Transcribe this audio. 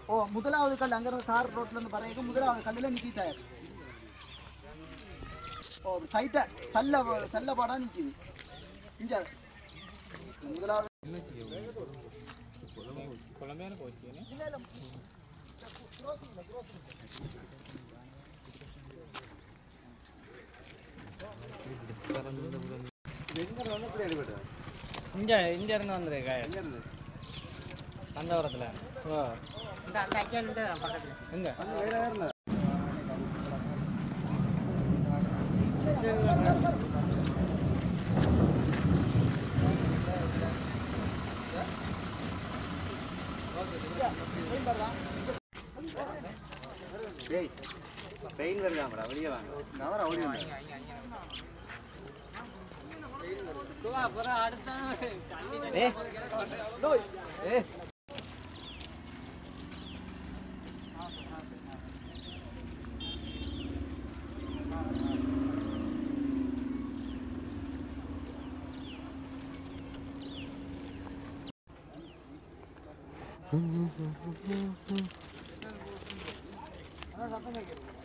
ஓ முதலாவது கல் அங்க இருந்து தார் ரோட்ல இருந்து பறையக்கு முதலாவது கல்லுல நிக்கி டயர் ஓ சைட்ட சல்ல சல்ல பாடா நிக்குது இங்க முதலாவது இல்ல, இல்ல. இங்க இங்க இருந்து வந்திருக்கு பந்தவரத்துல எங்க பெயின் வருதாமடா வெளியே வாங்க நவர ஓடி வந்தேன். அதான் சத்தம் கேட்குது